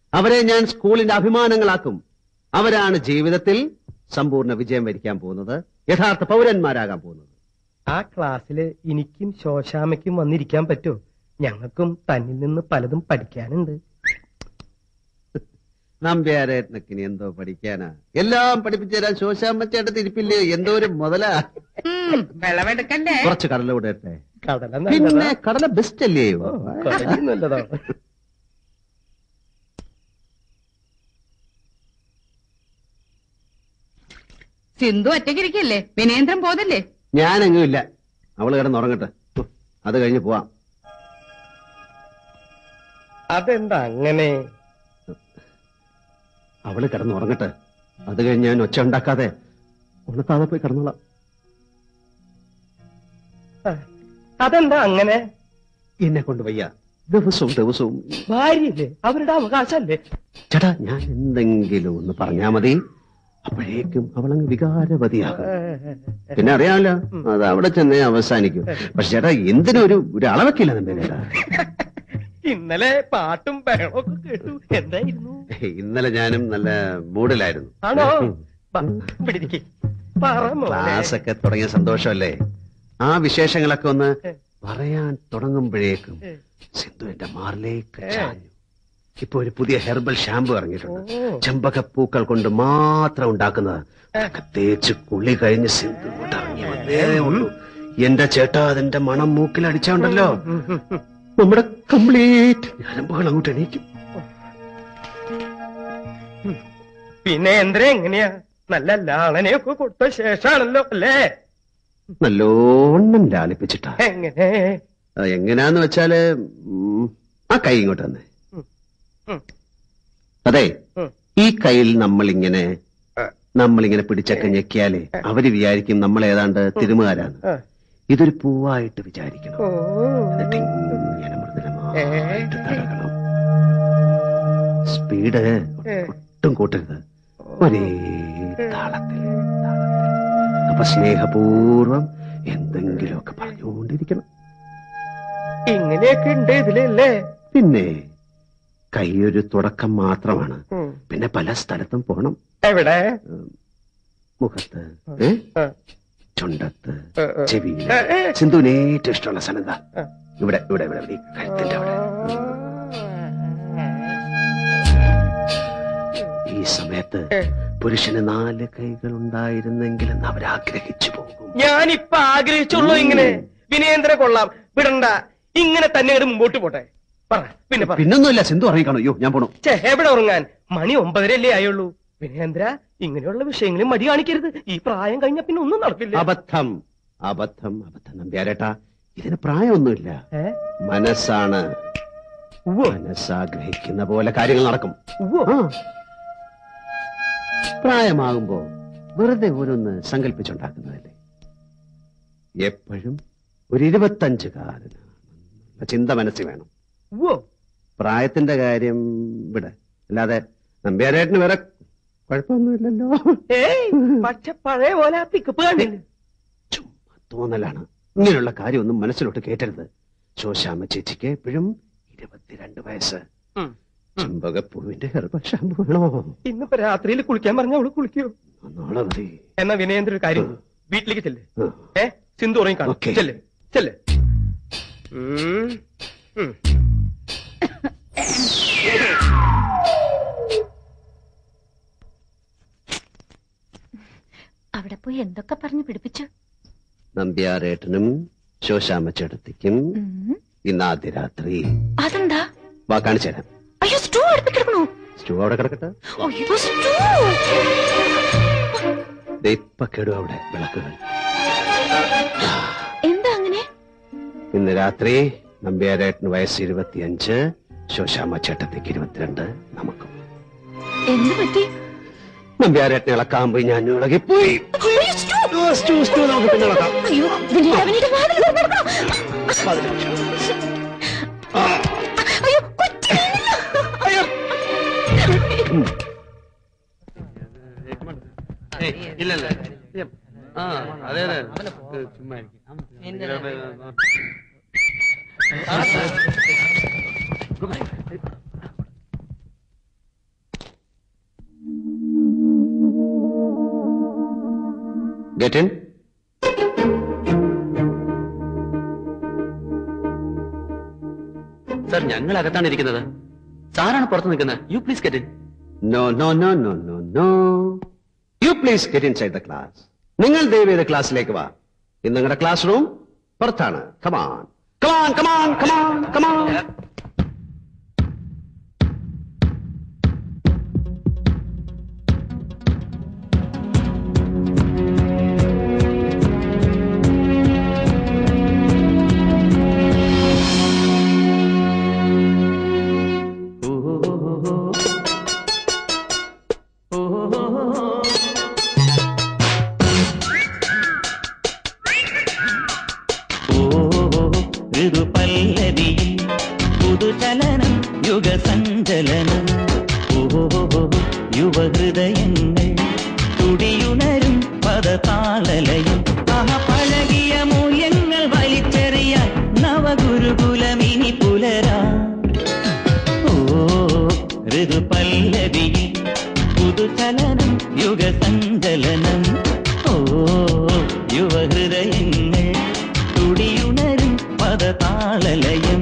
അവരെ ഞാൻ സ്കൂളിന്റെ അഭിമാനങ്ങളാക്കും അവരാണ് ജീവിതത്തിൽ സമ്പൂർണ്ണ വിജയം വരിക്കാൻ പോകുന്നത് യഥാർത്ഥ പൗരന്മാരാകാൻ പോകുന്നത് ആ ക്ലാസ്സില് എനിക്കും ശോശാമയ്ക്കും വന്നിരിക്കാൻ പറ്റുമോ ഞങ്ങൾക്കും തന്നിൽ നിന്ന് പലതും പഠിക്കാനുണ്ട് നമ്പ്യാരേട്ടനൊക്കെ ഇനി എന്തോ പഠിക്കാനാ എല്ലാം പഠിപ്പിച്ചു തരാൻ ശോശാമ്മച്ചേട്ട തിരിപ്പില്ലേ എന്തോ ഒരു മുതലാ വെള്ളമെടുക്കണ്ടേ കുറച്ച് കടല വിടട്ടെ കടല പിന്നെ നല്ലതാ കടല ബെസ്റ്റ് അല്ലേ ഓ, കടലും നല്ലതാ സിന്ധു ഒറ്റയ്ക്കിരിക്കല്ലേ വിനേന്ദ്രൻ പോതല്ലേ ഞാനെങ്ങും ഇല്ല അവള് കിടന്നുറങ്ങട്ടെ ഉം, അത് കഴിഞ്ഞ് പോവാം അതെന്താ അങ്ങനെ അവള് കിടന്നുറങ്ങട്ടെ അത് കഴിഞ്ഞ് ഞാൻ ഒച്ച ഉണ്ടാക്കാതെ ഉണത്താതെ പോയി കിടന്നോളാം ആ, അതെന്താ അങ്ങനെ എന്നെ കൊണ്ട് വയ്യ ദിവസവും ദിവസവും ഭാര്യയില്ലേ അവരുടെ അവകാശല്ലേ ചേട്ടാ ഞാൻ എന്തെങ്കിലും ഒന്ന് പറഞ്ഞാ മതി അപ്പോഴേക്കും അവളങ്ങ് വികാരവതിയാകും പിന്നെ അറിയാമല്ലോ അത് അവിടെ ചെന്നേ അവസാനിക്കും പക്ഷെ ചേട്ടാ എന്തിനും ഒരു ഒരു അളവൊക്കെയില്ല നമ്മെ ചേട്ടാ ഇന്നലെ പാട്ടും ബഹളമൊക്കെ കേട്ടു എന്തായിരുന്നു ഇന്നലെ ഞാനും നല്ല മൂഡിലായിരുന്നു ആണോ വാ, ഇവിടെ ഇരിക്ക്. പറ മോളെ. ക്ലാസ് ഒക്കെ തുടങ്ങിയ സന്തോഷമല്ലേ ആ വിശേഷങ്ങളൊക്കെ ഒന്ന് പറയാൻ തുടങ്ങുമ്പോഴേക്കും സിന്ധു എന്റെ മാറിലേക്ക് ചാഞ്ഞു ഇപ്പൊ ഒരു പുതിയ ഹെർബൽ ഷാമ്പു ഇറങ്ങിയിട്ടുണ്ട് ഓ. ചെമ്പകപ്പൂക്കൾ കൊണ്ട് മാത്രം ഉണ്ടാക്കുന്നത് അതൊക്കെ തേച്ച് കുളി കഴിഞ്ഞ് സിന്ധു ഇങ്ങോട്ട് ഇറങ്ങി വന്നേ ഉള്ളൂ എന്റെ ചേട്ടാ അതിന്റെ മണം മൂക്കിൽ അടിച്ചോണ്ടല്ലോ നമ്മുടെ കംപ്ലീറ്റ് ഞരമ്പുകൾ അങ്ങോട്ട് എണീക്കും പിന്നെ എന്തിനാ എങ്ങനെയാ നല്ല ലാളനെയൊക്കെ കൊടുത്ത ശേഷാണല്ലോ അല്ലേ നല്ലോണം ലാലിപ്പിച്ചിട്ടാ എങ്ങനെ അത് എങ്ങനെയാന്ന് വെച്ചാല് ഉം, ആ കൈ ഇങ്ങോട്ട് തന്നെ ഉം. ഉം. അതെ ഉം. ഈ കയ്യിൽ നമ്മളിങ്ങനെ ആ. നമ്മളിങ്ങനെ പിടിച്ചൊക്കെ ഞെക്കിയാലേ അവര് വിചാരിക്കും നമ്മൾ ഏതാണ്ട് തിരുമുകാരാണ് ആ. ഇതൊരു പൂവായിട്ട് വിചാരിക്കണം ഓ. എന്നിട്ട് ഇങ്ങനെ മൃദുലമായിട്ട് തടകണം സ്പീഡ് ഒട്ടും കൂട്ടരുത് ഒരേ താളത്തിൽ താളത്തിൽ. അപ്പൊ സ്നേഹപൂർവം എന്തെങ്കിലുമൊക്കെ പറഞ്ഞുകൊണ്ടിരിക്കണം ഇങ്ങനെയൊക്കെ ഉണ്ട് ഇതിലല്ലേ പിന്നെ കൈയൊരു തുടക്കം മാത്രമാണ് ഉം. പിന്നെ പല സ്ഥലത്തും പോണം എവിടെ മുഖത്ത് ഏ? ആ. ചുണ്ടത്ത് ആ, ആ. ചെവിയില് ഏ, ഏ. സിന്ധുവിന് ഏറ്റവും ഇഷ്ടമുള്ള സ്ഥലം എന്താ ആ. ഇവിടെ ഇവിടെ ഇവിടെ ഇവിടെ ഈ കഴുത്തിന്റെ അവിടെ ഈ സമയത്ത് ഏ. പുരുഷന് നാല് കൈകൾ ഉണ്ടായിരുന്നെങ്കിൽ എന്ന് അവരാഗ്രഹിച്ചു പോകും ഞാനിപ്പൊ ആഗ്രഹിച്ചുള്ളൂ ഇങ്ങനെ വിനയേന്ദ്ര കൊള്ളാം വിടണ്ട ഇങ്ങനെ തന്നെ അങ്ങട് മുമ്പോട്ട് പോട്ടെ പറ പിന്നെ പറ പിന്നൊന്നുമില്ല സിന്ധു അറിയിക്കണോ അയ്യോ ഞാൻ പോണു ഛെ, എവിടെ ഉറങ്ങാൻ മണി ഒമ്പതരല്ലേ ആയുള്ളൂ വിനയേന്ദ്ര ഇങ്ങനെയുള്ള വിഷയങ്ങളിൽ മടി കാണിക്കരുത് ഈ പ്രായം കഴിഞ്ഞ പിന്നെ ഒന്നും നടക്കില്ല അബദ്ധം അബദ്ധം അബദ്ധം നമ്പ്യാരേട്ടാ ഇതിന് പ്രായമൊന്നുമില്ല ഏ? മനസ്സാണ് ഉവ്വോ, മനസ്സാഗ്രഹിക്കുന്ന പോലെ കാര്യങ്ങൾ നടക്കും ഉവ്വോ. ആ. പ്രായമാകുമ്പോ വെറുതെ ഓരോന്ന് സങ്കല്പിച്ചുണ്ടാക്കുന്നതല്ലേ എപ്പോഴും ഒരു ഇരുപത്തഞ്ചുകാരനാണ് ചിന്ത മനസ്സിൽ വേണം ഉവ്വോ. പ്രായത്തിന്റെ കാര്യം ഇവിടെ അല്ലാതെ നമ്പ്യാരേട്ടന് വേറെ കുഴപ്പമൊന്നുമില്ലല്ലോ ഏയ് പക്ഷെ പഴയ പോലെ ആ പിക്കപ്പ് കണ്ടില്ല ചുമ്മാ തോന്നലാണ് ഇങ്ങനെയുള്ള കാര്യമൊന്നും മനസ്സിലോട്ട് കേട്ടരുത് ശോശാമ്മ ചേച്ചിക്ക് എപ്പോഴും ഇരുപത്തിരണ്ട് വയസ്സ് ഉം. ചെമ്പകപ്പൂവിന്റെ ഹെർബൽ ഷാമ്പു വേണോ ഇന്നിപ്പോ രാത്രിയിൽ കുളിക്കാൻ പറഞ്ഞ അവള് കുളിക്കോ നാളെ മതി എന്നാ വിനയേന്ദ്ര ഒരു കാര്യം ചെയ്യ്. വീട്ടിലേക്ക് ചെല്ല് ആ. ഏ സിന്ധു ഉറങ്ങി കാണും ഓക്കേ. ചെല്ല് ചെല്ല് ഉം. ഉം. അവിടെ പോയി എന്തൊക്കെ പറഞ്ഞു പിടിപ്പിച്ചു നമ്പ്യാരേട്ടനും ശോശാമ്മ ചേട്ടത്തിക്കും ഉം. ഇന്ന് ആദ്യ രാത്രി അതെന്താ വാ കാണിച്ചു തരാം അയ്യോ സ്റ്റൂ അടുപ്പിക്കിടക്കണോ സ്റ്റൂ അവിടെ കിടക്കട്ടെ അയ്യോ സ്റ്റൂ ദേ ഇപ്പൊ കേടും അവിടെ വിളക്കുകൾ എന്താ അങ്ങനെ ഇന്ന് രാത്രി നമ്പ്യാരേട്ടന് വയസ്സ് ഇരുപത്തിയഞ്ച് ശോശാമ്മ ചേട്ടത്തിക്ക് ഇരുപത്തിരണ്ട് നമുക്കും എന്ത് പറ്റി നമ്പ്യാരേട്ടനെ ഇളക്കാൻ പോയി ഞാൻ ഇളകിപ്പോയി അയ്യോ, സ്റ്റൂ! സ്റ്റൂ, സ്റ്റൂ, സ്റ്റൂ, നമുക്ക് പിന്നെ ഇളക്കാം അയ്യോ വിനീത, വിനീത, വാതിൽ തുറന്നെടുക്കണം. അയ്യോ കൊച്ചി ഗെറ്റ് ഇൻ സർ ഞങ്ങൾ അകത്താണ് ഇരിക്കുന്നത് സാറാണ് പുറത്ത് നിൽക്കുന്നത് you please get in no no no no no no you please get inside the class നിങ്ങൾ ദയവേത് ക്ലാസ്സിലേക്ക് വാ ഇത് നിങ്ങളുടെ ക്ലാസ് റൂം പുറത്താണ് come on come on come on come on come on ഋതുപല്ലവിയിൽ പുതുചലനം യുഗസഞ്ചലനം ഓഹോ യുവഹൃദയങ്ങൾ തുടിയുണരും പദതാളലയം ആഹ പഴകിയ മൂല്യങ്ങൾ വലിച്ചെറിയാൻ നവഗുരുകുലമിനി പുലരാ ഓ ഋതുപല്ലവിയിൽ പുതുചലനം യുഗസഞ്ചലനം ഓ യുവഹൃദയങ്ങൾ തുടിയുണരും പദതാളലയം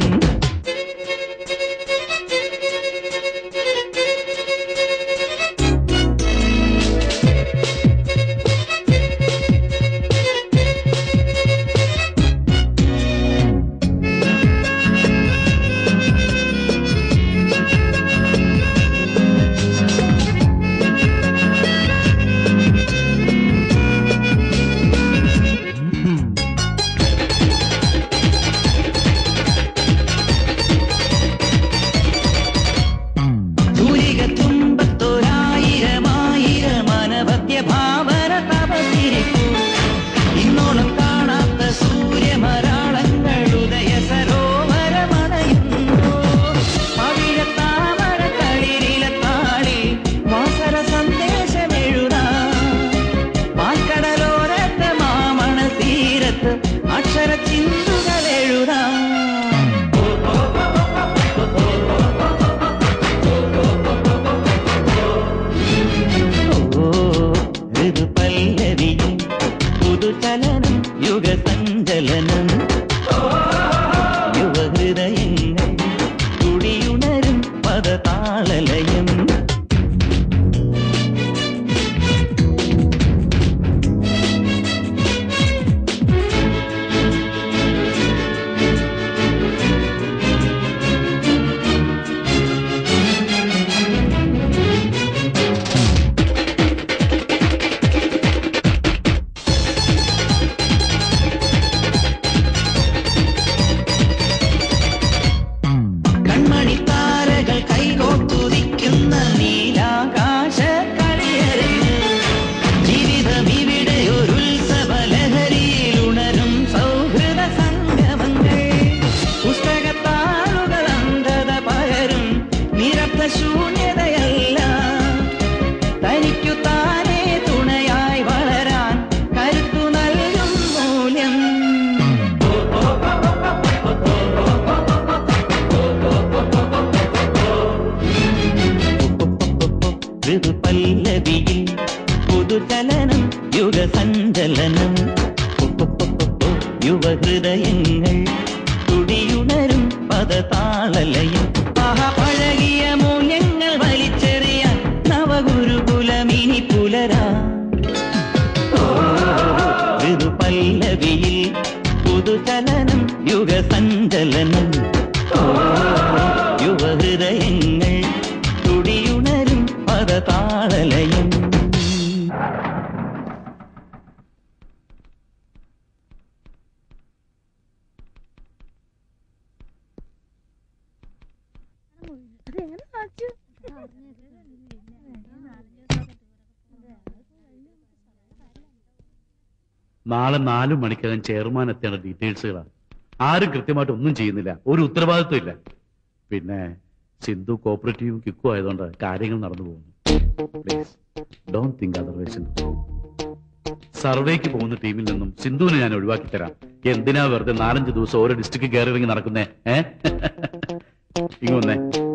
തൂലിക തുമ്പത്തൊരായിരമായിരം അനവധ്യ ഭാവന തപത്തിരിക്കൂ ഇന്നോളം കാണാത്ത സൂര്യമരാളങ്ങൾ ഉദയ സരോവരമണയുന്നു പവിഴ താമര തളിരില താളി വാസര സന്ദേശമെഴുതാം പാൽക്കടലോരത്ത് മാമണ തീരത്ത് അക്ഷര ചിന്തുകൾ എഴുതാം ഓ ഋതുപല്ലവിയിൽ പുതുചലനം യുഗസഞ്ചലനം യുവഹൃദയങ്ങൾ കുടിയുണരും പദതാളലയം കൺമണി താരകൾ കൈകോത്തുദിക്കുന്ന നീലാകാശ കളിയരങ്ങ് ജീവിതം ഇവിടെ ഒരു ഉത്സവ ലഹരിയിൽ ഉണരും സൗഹൃദ സംഗമങ്ങൾ പുസ്തകത്താളുകൾ അന്ധത പകരും നിരത്ത ശൂന്യതയല്ല തനിക്കു താനേ തുണയായി വളരാൻ കരുത്തു നൽകും മൂല്യം ഋതുപല്ലവിയിൽ പുതുചലനം യുഗസഞ്ചലനം യുവഹൃദയങ്ങൾ തുടിയുണരും പദതാളലയം ആഹ പഴകിയ മൂല്യങ്ങൾ വലിച്ചെറിയാൻ നവഗുരുകുലമിനി പുലരാ ഋതുപല്ലവിയിൽ പുതുചലനം യുഗസഞ്ചലനം യുവഹൃദയങ്ങൾ തുടിയുണരും പദതാളലയം നാളെ നാലു മണിക്കകം ചെയർമാൻ എത്തേണ്ട ഡീറ്റെയിൽസുകളാണ് ആരും കൃത്യമായിട്ട് ഒന്നും ചെയ്യുന്നില്ല ഒരു ഉത്തരവാദിത്വം ഇല്ല പിന്നെ സിന്ധു കോപ്പറേറ്റീവും കിക്കും ആയതുകൊണ്ട് കാര്യങ്ങൾ നടന്നു പോകുന്നു പ്ലീസ് ഡോണ്ട് തിങ്ക് അതർവൈസ് സർവേക്ക് പോകുന്ന ടീമിൽ നിന്നും സിന്ധുവിനെ ഞാൻ ഒഴിവാക്കി തരാം എന്തിനാ വെറുതെ നാലഞ്ച് ദിവസം ഓരോ ഡിസ്ട്രിക്ട് കയറി ഇറങ്ങി നടക്കുന്നേ ഏ ഇങ്ങ് വന്നേ